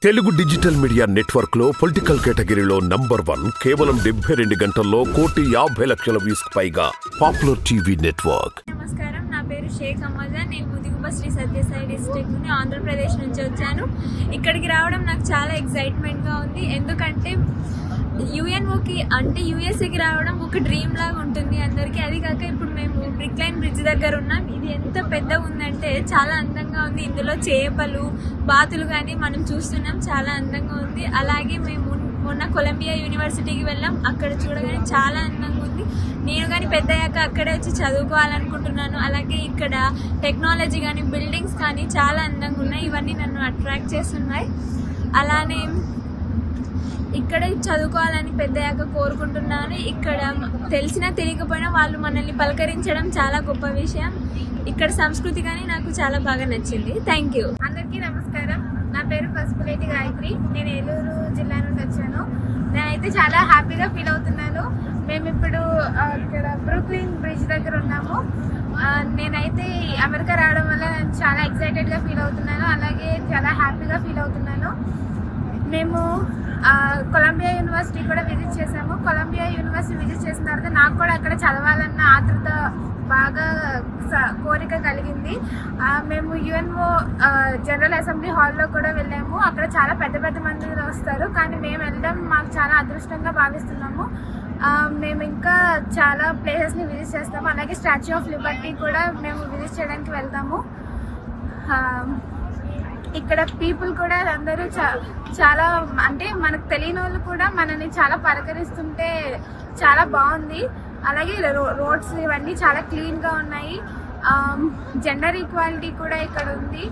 Telugu digital media network లో political కేటగిరీలో number one కేవలం డెబ్బై రెండు గంటల్లో కోటి యాభై లక్షల వ్యూస్ పైగా పాపులర్ టీవీ నెట్వర్క్ నమస్కారం నా పేరు షేక్ అమ్మజా నేను ముదిగుబ శ్రీ సత్యసాయి డిస్ట్రిక్ట్ నుండి ఆంధ్రప్రదేశ్ నుంచి వచ్చాను ఇక్కడికి రావడం నాకు చాలా ఎక్సైట్మెంట్గా ఉంది ఎందుకంటే యుఎన్ఓకి అంటే యూఎస్ఏకి రావడం ఒక డ్రీమ్ లాగా ఉంటుంది అందరికీ అది కాక ఇప్పుడు మేము బ్రిక్ లైన్ బ్రిడ్జ్ దగ్గర ఉన్నాం ఇది ఎంత పెద్దగా ఉందంటే చాలా అందంగా ఉంది ఇందులో చేపలు బాతులు కానీ మనం చూస్తున్నాం చాలా అందంగా ఉంది అలాగే మేము మొన్న కొలంబియా యూనివర్సిటీకి వెళ్ళాం అక్కడ చూడగానే చాలా అందంగా ఉంది నేను కానీ పెద్దయ్యాక అక్కడే వచ్చి చదువుకోవాలనుకుంటున్నాను అలాగే ఇక్కడ టెక్నాలజీ కానీ బిల్డింగ్స్ కానీ చాలా అందంగా ఉన్నాయి ఇవన్నీ నన్ను అట్రాక్ట్ చేస్తున్నాయి అలానే ఇక్కడే చదువుకోవాలని పెద్దయ్యాక కోరుకుంటున్నాను ఇక్కడ తెలిసినా తెలియకపోయినా వాళ్ళు మనల్ని పలకరించడం చాలా గొప్ప విషయం ఇక్కడ సంస్కృతి కానీ నాకు చాలా బాగా నచ్చింది థ్యాంక్ యూ అందరికీ నమస్కారం నా పేరు పసుపులేటి గాయత్రి నేను ఏలూరు జిల్లా నుండి వచ్చాను నేనైతే చాలా హ్యాపీగా ఫీల్ అవుతున్నాను మేము ఇప్పుడు ఆ, ఇక్కడ బ్రూక్లిన్ బ్రిడ్జ్ దగ్గర ఉన్నాము ఆ, నేనైతే అమెరికా రావడం వల్ల నేను చాలా ఎక్సైటెడ్గా ఫీల్ అవుతున్నాను అలాగే చాలా హ్యాపీగా ఫీల్ అవుతున్నాను మేము ఆ, కొలంబియా యూనివర్సిటీ కూడా విజిట్ చేసాము కొలంబియా యూనివర్సిటీ విజిట్ చేసిన తర్వాత నాకు కూడా అక్కడ చదవాలన్న ఆతృత బాగా స- కోరిక కలిగింది ఆ, మేము యుఎన్ఓ జనరల్ అసెంబ్లీ హాల్లో కూడా వెళ్ళాము అక్కడ చాలా పెద్ద పెద్ద మంది వస్తారు కానీ మేము వెళ్ళడం మాకు చాలా అదృష్టంగా భావిస్తున్నాము ఆ, మేము ఇంకా చాలా ప్లేసెస్ని విజిట్ చేస్తాము అలాగే స్టాచ్యూ ఆఫ్ లిబర్టీ కూడా మేము విజిట్ చేయడానికి వెళ్తాము ఆ, ఇక్కడ పీపుల్ కూడా అందరూ చా- చాలా అంటే మనకు తెలియని వాళ్ళు కూడా మనని చాలా పలకరిస్తుంటే చాలా బాగుంది అలాగే రో- రోడ్స్ ఇవన్నీ చాలా క్లీన్ గా ఉన్నాయి జెండర్ ఈక్వాలిటీ కూడా ఇక్కడ ఉంది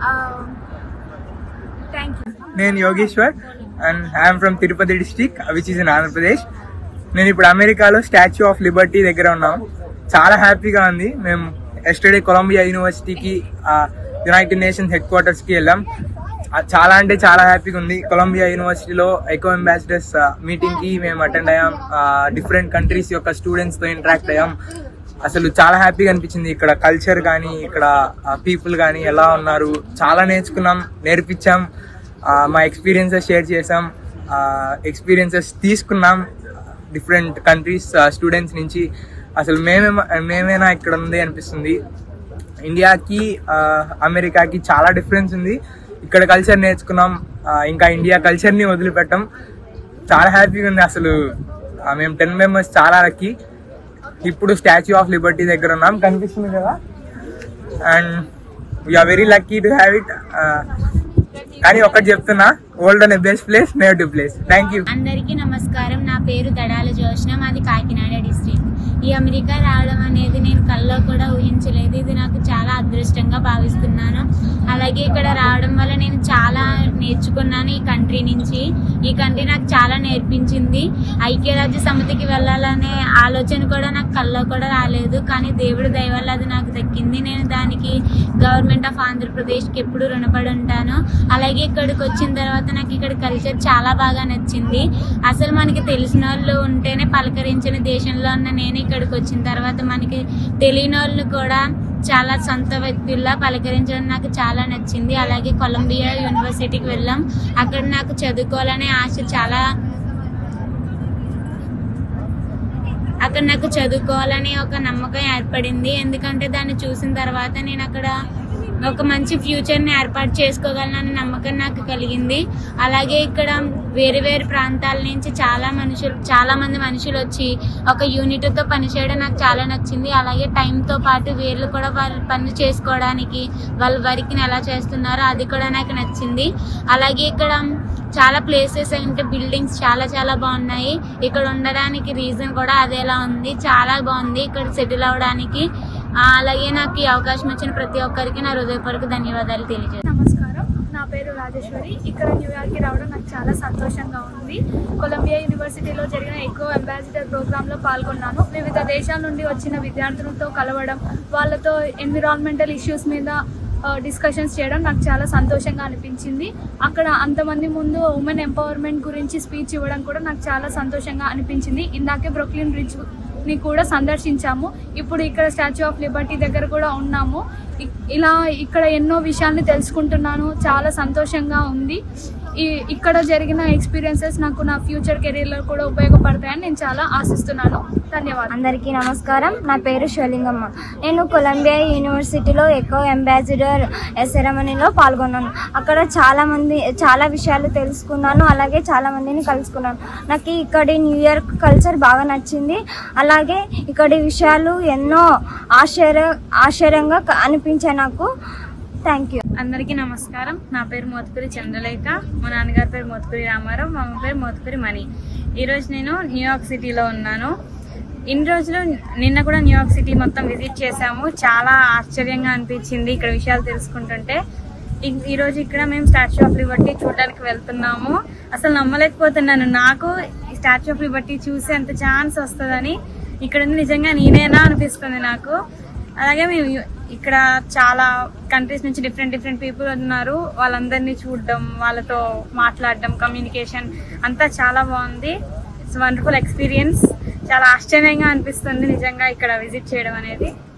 థ్యాంక్ యూ నేను Yogeshwar and I'm from Tirupati district which is in Andhra Pradesh నేను ఇప్పుడు అమెరికాలో స్టాచ్యూ ఆఫ్ లిబర్టీ దగ్గర ఉన్నాం చాలా హ్యాపీగా ఉంది మేము ఎస్టర్డే కొలంబియా యూనివర్సిటీకి యునైటెడ్ నేషన్స్ హెడ్ క్వార్టర్స్ కి వెళ్ళాం ఆ, చాలా అంటే చాలా హ్యాపీగా ఉంది కొలంబియా యూనివర్సిటీలో ఎకో అంబాసిడర్స్ మీటింగ్ కి మేము అటెండ్ అయ్యాం డిఫరెంట్ కంట్రీస్ యొక్క స్టూడెంట్స్ తో ఇంటరాక్ట్ అయ్యాం అసలు చాలా హ్యాపీగా అనిపించింది ఇక్కడ కల్చర్ కానీ ఇక్కడ పీపుల్ కానీ ఎలా ఉన్నారు చాలా నేర్చుకున్నాం నేర్పించాం ఆ, మా ఎక్స్పీరియన్సెస్ షేర్ చేసాం ఎక్స్పీరియన్సెస్ తీసుకున్నాం డిఫరెంట్ కంట్రీస్ స్టూడెంట్స్ నుంచి అసలు మేమే మేమేనా ఇక్కడ ఉంది అనిపిస్తుంది ఇండియాకి ఆ, అమెరికాకి చాలా డిఫరెన్స్ ఉంది ఇక్కడ కల్చర్ నేర్చుకున్నాం ఆ, ఇంకా ఇండియా కల్చర్ని వదిలిపెట్టాం చాలా హ్యాపీగా ఉంది అసలు ఆ, మేము టెన్ మెంబర్స్ చాలా లక్కీ ఇప్పుడు స్టాచ్యూ ఆఫ్ లిబర్టీ దగ్గర ఉన్నాం కనిపిస్తుంది కదా and we're very lucky to have it కానీ ఒకటి చెప్తున్నా ఓల్డ్ అనే best place native place thank you అందరికీ నమస్కారం నా పేరు దడాల జోష్న మాది కాకినాడ డిస్ట్రిక్ట్ ఈ అమెరికా రావడం అనేది నేను కల్లో కూడా ఊహించలేదు ఇది నాకు చాలా అదృష్టంగా భావిస్తున్నాను అలాగే ఇక్కడ రావడం వల్ల నేను చాలా నేర్చుకున్నాను ఈ కంట్రీ నుంచి ఈ కంట్రీ నాకు చాలా నేర్పించింది ఐక్యరాజ్య సమితికి వెళ్ళాలనే ఆలోచన కూడా నాకు కల్లో కూడా రాలేదు కానీ దేవుడి దయ వల్ల అది నాకు దక్కింది నేను దానికి గవర్నమెంట్ ఆఫ్ ఆంధ్రప్రదేశ్కి ఎప్పుడు రుణపడి ఉంటాను అలాగే ఇక్కడికి వచ్చిన తర్వాత నాకు ఇక్కడ కల్చర్ చాలా బాగా నచ్చింది అసలు మనకి తెలిసిన వాళ్ళు ఉంటేనే పలకరించిన దేశంలో ఉన్న నేను ఇక్కడికి వచ్చిన తర్వాత మనకి తెలియని వాళ్ళు కూడా చాలా సొంత వ్యక్తుల్లా పలకరించడం నాకు చాలా నచ్చింది అలాగే కొలంబియా యూనివర్సిటీకి వెళ్ళాం అక్కడ నాకు చదువుకోవాలనే ఆశ చాలా అక్కడ నాకు చదువుకోవాలని ఒక నమ్మకం ఏర్పడింది ఎందుకంటే దాన్ని చూసిన తర్వాత నేను అక్కడ ఒక మంచి ఫ్యూచర్ ని ఏర్పాటు చేసుకోగలనని నమ్మకం నాకు కలిగింది అలాగే ఇక్కడ వేరు వేరు ప్రాంతాల నుంచి చాలా మనుషులు చాలా మంది మనుషులు వచ్చి ఒక యూనిట్ తో పనిచేయడం నాకు చాలా నచ్చింది అలాగే time తో పాటు వీళ్ళు కూడా వాళ్ళ పని చేసుకోవడానికి వాళ్ళ వర్క్ని ఎలా చేస్తున్నారో అది కూడా నాకు నచ్చింది అలాగే ఇక్కడ చాలా ప్లేసెస్ అంటే బిల్డింగ్స్ చాలా చాలా బాగున్నాయి ఇక్కడ ఉండడానికి రీజన్ కూడా అదేలా ఉంది చాలా బాగుంది ఇక్కడ సెటిల్ అవడానికి ఆ, అలాగే నాకు ఈ అవకాశం ఇచ్చిన ప్రతి ఒక్కరికి నా హృదయపూర్వక ధన్యవాదాలు తెలియజేస్తాను నమస్కారం నా పేరు రాజేశ్వరి ఇక్కడ న్యూయార్క్కి రావడం నాకు చాలా సంతోషంగా ఉంది కొలంబియా యూనివర్సిటీలో జరిగిన ఎక్కువ అంబాసిడర్ ప్రోగ్రాంలో పాల్గొన్నాను వివిధ దేశాల నుండి వచ్చిన విద్యార్థులతో కలవడం వాళ్ళతో ఎన్విరాన్మెంటల్ ఇష్యూస్ మీద డిస్కషన్స్ చేయడం నాకు చాలా సంతోషంగా అనిపించింది అక్కడ అంతమంది ముందు ఉమెన్ ఎంపవర్మెంట్ గురించి స్పీచ్ ఇవ్వడం కూడా నాకు చాలా సంతోషంగా అనిపించింది ఇందాకే బ్రొక్లిన్ బ్రిడ్జ్ ని కూడా సందర్శించాము ఇప్పుడు ఇక్కడ స్టాచ్యూ ఆఫ్ లిబర్టీ దగ్గర కూడా ఉన్నాము ఇ- ఇలా ఇక్కడ ఎన్నో విషయాల్ని తెలుసుకుంటున్నాను చాలా సంతోషంగా ఉంది ఈ ఇక్కడ జరిగిన ఎక్స్పీరియన్సెస్ నాకు నా ఫ్యూచర్ కెరీర్లో కూడా ఉపయోగపడతాయని నేను చాలా ఆశిస్తున్నాను ధన్యవాదాలు అందరికీ నమస్కారం నా పేరు శివలింగమ్మ నేను కొలంబియా యూనివర్సిటీలో ఎకో అంబాసిడర్ సెరమనీలో పాల్గొన్నాను అక్కడ చాలా మంది చాలా విషయాలు తెలుసుకున్నాను అలాగే చాలా మందిని కలుసుకున్నాను నాకు ఇక్కడి న్యూ ఇయర్ కల్చర్ బాగా నచ్చింది అలాగే ఇక్కడి విషయాలు ఎన్నో ఆశ్చర్య ఆశ్చర్యంగా క- అనిపించాయి నాకు థ్యాంక్ యూ అందరికీ నమస్కారం నా పేరు మోతుపురి చంద్రలేఖ మా నాన్నగారి పేరు మోతుపురి రామారావు మా అమ్మ పేరు మోతుపురి మణి ఈరోజు నేను న్యూయార్క్ సిటీలో ఉన్నాను ఇన్ని రోజులు నిన్న కూడా న్యూయార్క్ సిటీ మొత్తం విజిట్ చేశాము చాలా ఆశ్చర్యంగా అనిపించింది ఇక్కడ విషయాలు తెలుసుకుంటుంటే ఈ- ఈరోజు ఇక్కడ మేము స్టాచ్యూ ఆఫ్ లిబర్టీ చూడడానికి వెళ్తున్నాము అసలు నమ్మలేకపోతున్నాను నాకు ఈ స్టాచ్యూ ఆఫ్ లిబర్టీ చూసే అంత ఛాన్స్ వస్తుందని ఇక్కడ ఉంది నిజంగా నేనేనా అనిపిస్తుంది నాకు అలాగే మేము యు- ఇక్కడ చాలా కంట్రీస్ నుంచి డిఫరెంట్ డిఫరెంట్ పీపుల్ ఉన్నారు వాళ్ళందరినీ చూడడం వాళ్ళతో మాట్లాడడం కమ్యూనికేషన్ అంతా చాలా బాగుంది ఇట్స్ వండర్ఫుల్ ఎక్స్పీరియన్స్ చాలా ఆశ్చర్యంగా అనిపిస్తుంది నిజంగా ఇక్కడ విజిట్ చేయడం అనేది